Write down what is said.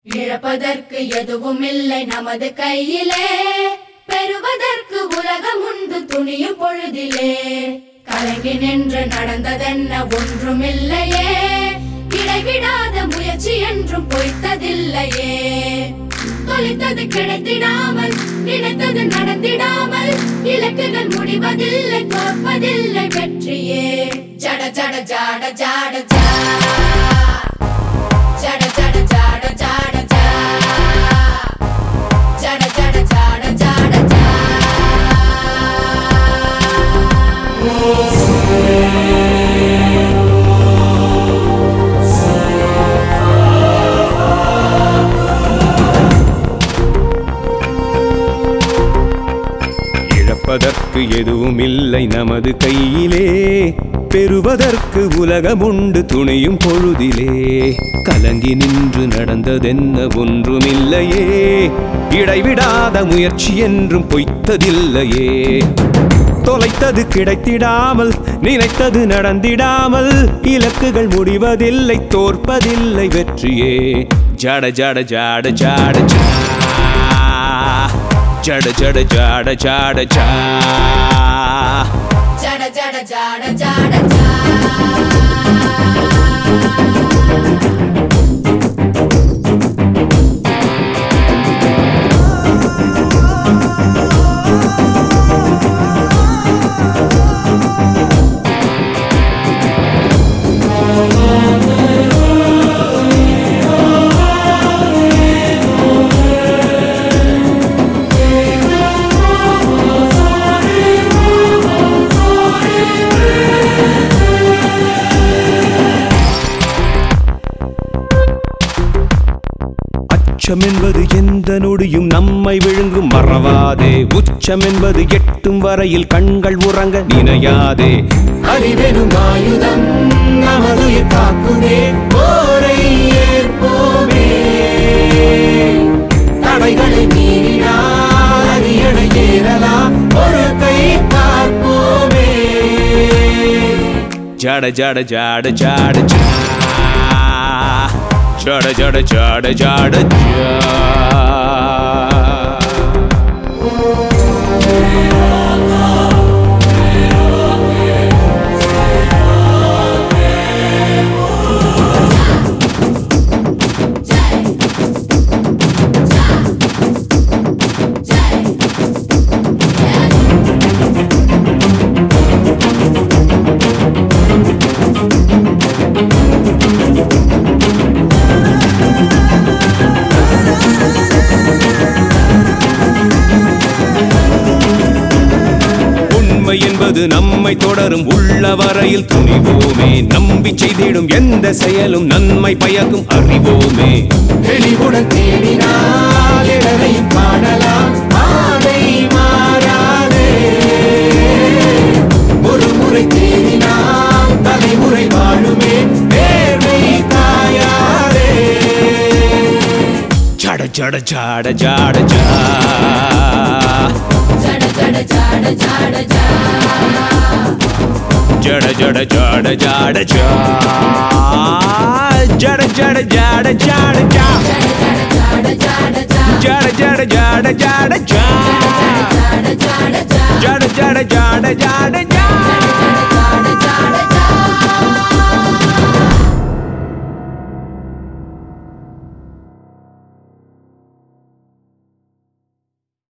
இழப்பதற்கு எதுவும் இல்லை நமது கையிலே பெறுவதற்கு உலகம் உண்டு துணியும் பொழுதிலே கலங்கி நின்று நடந்ததென்ன ஒன்றுமில்லையே இடைவிடாத முயற்சி என்றும் பொய்த்ததில்லையே தொலைத்தது கிடைத்திடாமல் நினைத்தது நடந்திடாமல் இலக்குகள் முடிவதில்லை தோற்பதில்லை வெற்றியே ஜட ஜட ஜாட ஜாட ஜா ஜட ஜட ஜாட ஜாட ஜா ஜட ஜட ஜாட ஜாட ஜா இழப்பதற்கு எதுவும் இல்லை நமது கையிலே பெறுவதற்கு உலகமுண்டு துணியும் பொழுதிலே கலங்கி நின்று நடந்ததென்ன ஒன்றுமில்லையே இடைவிடாத முயற்சி என்றும் பொய்த்ததில்லையே தொலைத்தது கிடைத்திடாமல் நினைத்தது நடந்திடாமல் இலக்குகள் முடிவதில்லை தோற்பதில்லை வெற்றியே ஜட ஜட ஜாட ஜாட ஜா ஜட ஜட ஜாட ஜாட ஜா ஜட ஜட ஜாட ஜாட ஜா அச்சம் என்பது எந்த நொடியும் நம்மை விழுங்கும் மறவாதே உச்சம் என்பது எட்டும் வரையில் கண்கள் உறங்க நினையாதே அறிவெனும் ஆயுதம் நமது காக்குமே போரை ஏற்போமே தடைகளை மீறினால் அரியணை ஏறலாம் ஒரு கை பார்ப்போமே ஜட ஜட ஜட ஜட ஜா ஜட ஜட ஜட ஜட ஜா உண்மை என்பது நம்மை தொடரும் உள்ள வரையில் துணிவோமே நம்பி செய்திடும் எந்த செயலும் நன்மை பயக்கும் அறிவோமே தெளிவுடன் தேடினால் எதனையும் காணலாம் பாதை மாறாதே ஒரு முறை தேடினால் தலைமுறை வாழுமே நேர்மை காயாதே ஜட ஜட ஜட ஜட ஜா ஜட ஜட ஜாட ஜாட ஜா ஜட ஜட ஜட ஜட ஜா ஜட ஜட ஜட ஜட ஜா ஜட ஜட ஜாட ஜாட ஜா ஜட ஜட ஜட ஜட ஜா ஜட ஜட ஜாட ஜா ஜட ஜட ஜட ஜட